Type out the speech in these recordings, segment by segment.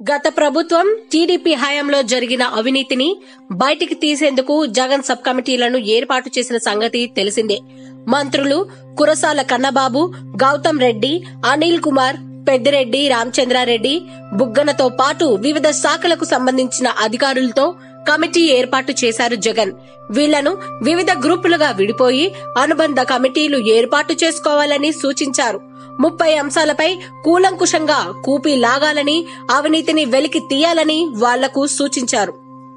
గత ప్రభుత్వం టీడీపీ హయాంలో జరిగిన అవినీతిని బయటికి తీసేందుకు జగన్ సబ్ కమిటీలను ఏర్పాటు చేసిన సంగతి తెలిసిందే మంత్రులు కురసాల కన్నబాబు గౌతమ్ రెడ్డి అనిల్ కుమార్ పెద్దిరెడ్డి రామచంద్రారెడ్డి బుగ్గనతో పాటు వివిధ శాఖలకు సంబంధించిన అధికారులతో కమిటీ ఏర్పాటు చేశారు జగన్ వీళ్లను వివిధ గ్రూపులుగా విడిపోయి అనుబంధ కమిటీలు ఏర్పాటు చేసుకోవాలని సూచించారు ముప్పై అంశాలపై కూలంకుషంగా కూపి లాగాలని అవినీతిని వెలికి తీయాలని వాళ్లకు సూచించారు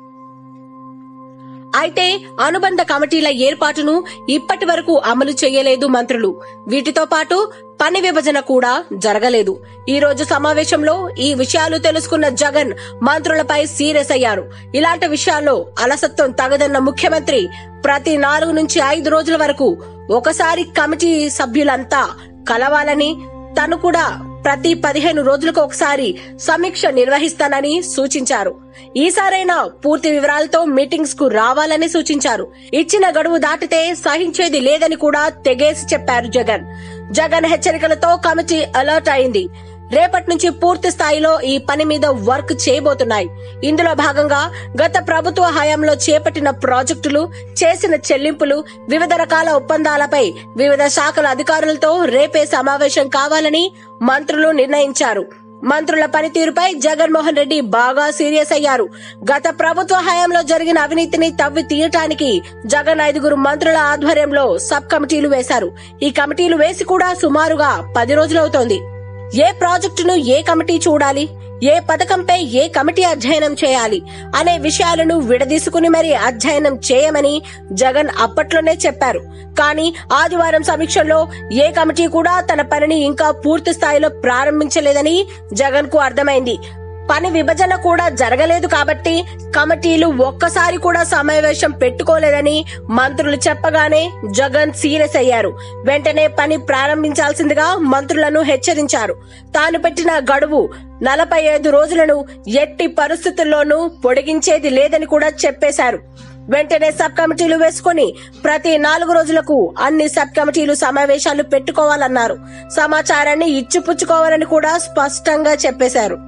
అయితే అనుబంధ కమిటీల ఏర్పాటును ఇప్పటి వరకు అమలు చేయలేదు మంత్రులు వీటితో పాటు పని విభజన కూడా జరగలేదు ఈ రోజు సమావేశంలో ఈ విషయాలు తెలుసుకున్న జగన్ మంత్రులపై సీరియస్ అయ్యారు ఇలాంటి విషయాల్లో అలసత్వం తగదన్న ముఖ్యమంత్రి ప్రతి నాలుగు నుంచి ఐదు రోజుల వరకు ఒకసారి కమిటీ సభ్యులంతా కలవాలని తను కూడా ప్రతి పదిహేను రోజులకు ఒకసారి సమీక్ష నిర్వహిస్తానని సూచించారు ఈసారైనా పూర్తి వివరాలతో మీటింగ్స్ కు రావాలని సూచించారు ఇచ్చిన గడువు దాటితే సహించేది లేదని కూడా తెగేసి చెప్పారు జగన్ జగన్ హెచ్చరికలతో కమిటీ అలర్ట్ అయింది రేపటి నుంచి పూర్తి స్థాయిలో ఈ పని మీద వర్క్ చేయబోతున్నాయి ఇందులో భాగంగా గత ప్రభుత్వ హయాంలో చేపట్టిన ప్రాజెక్టులు చేసిన చెల్లింపులు వివిధ రకాల ఒప్పందాలపై వివిధ శాఖల అధికారులతో రేపే సమావేశం కావాలని మంత్రులు నిర్ణయించారు మంత్రుల పనితీరుపై జగన్మోహన్ రెడ్డి బాగా సీరియస్ అయ్యారు గత ప్రభుత్వ హయాంలో జరిగిన అవినీతిని తవ్వి తీయటానికి జగన్ ఐదుగురు మంత్రుల ఆధ్వర్యంలో సబ్ కమిటీలు వేశారు ఈ కమిటీలు వేసి కూడా సుమారుగా పది రోజులవుతోంది ఏ ప్రాజెక్టును ఏ కమిటీ చూడాలి ఏ పథకంపై ఏ కమిటీ అధ్యయనం చేయాలి అనే విషయాలను విడదీసుకుని మరీ అధ్యయనం చేయమని జగన్ అప్పట్లోనే చెప్పారు కానీ ఆదివారం సమీక్షలో ఏ కమిటీ కూడా తన పనిని ఇంకా పూర్తి స్థాయిలో ప్రారంభించలేదని జగన్ కు అర్థమైంది పని విభజన కూడా జరగలేదు కాబట్టి కమిటీలు ఒక్కసారి కూడా సమావేశం పెట్టుకోలేదని మంత్రులు చెప్పగానే జగన్ సీరియస్ అయ్యారు వెంటనే పని ప్రారంభించాల్సిందిగా మంత్రులను హెచ్చరించారు తాను పెట్టిన గడువు నలభై ఐదు రోజులను ఎట్టి పరిస్థితుల్లోనూ పొడిగించేది లేదని కూడా చెప్పేశారు వెంటనే సబ్ కమిటీలు వేసుకుని ప్రతి నాలుగు రోజులకు అన్ని సబ్ కమిటీలు సమావేశాలు పెట్టుకోవాలన్నారు సమాచారాన్ని ఇచ్చిపుచ్చుకోవాలని కూడా స్పష్టంగా చెప్పేశారు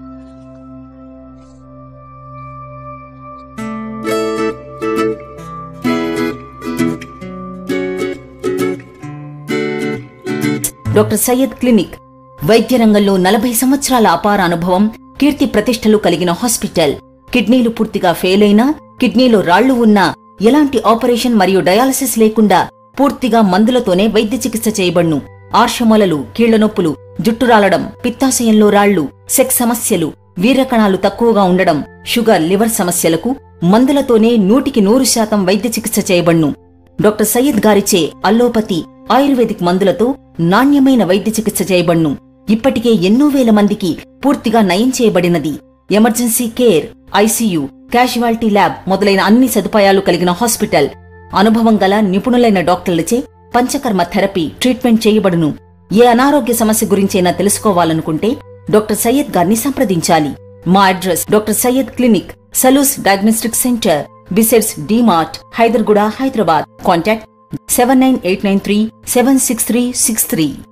డాక్టర్ సయ్యద్ క్లినిక్ వైద్య రంగంలో నలభై సంవత్సరాల అపార అనుభవం కీర్తి ప్రతిష్టలు కలిగిన హాస్పిటల్ కిడ్నీలు పూర్తిగా ఫెయిల్ అయినా కిడ్నీలో రాళ్లు ఉన్నా ఎలాంటి ఆపరేషన్ మరియు డయాలసిస్ లేకుండా పూర్తిగా మందులతోనే వైద్య చికిత్స చేయబడ్ను ఆర్షమొలలు కీళ్ల నొప్పులు జుట్టు రాలడం పిత్తాశయంలో రాళ్లు సెక్స్ సమస్యలు వీర్యకణాలు తక్కువగా ఉండడం షుగర్ లివర్ సమస్యలకు మందులతోనే నూటికి నూరు శాతం వైద్య చికిత్స చేయబడ్ను డాక్టర్ సయ్యద్ గారిచే అల్లోపతి ఆయుర్వేదిక్ మందులతో నాణ్యమైన వైద్య చికిత్స చేయబడ్ను ఇప్పటికే ఎన్నో వేల మందికి పూర్తిగా నయం చేయబడినది emergency care ICU casualty lab మొదలైన అన్ని సదుపాయాలు కలిగిన హాస్పిటల్ అనుభవం గల నిపుణులైన డాక్టర్లచే పంచకర్మ థెరపీ ట్రీట్మెంట్ చేయబడును ఏ అనారోగ్య సమస్య గురించైనా తెలుసుకోవాలనుకుంటే డాక్టర్ సయ్యద్ గారిని సంప్రదించాలి మా address doctor Syed clinic Salus diagnostic centre besides DMart Hyderguda Hyderabad contact seven nine eight nine three seven six three six three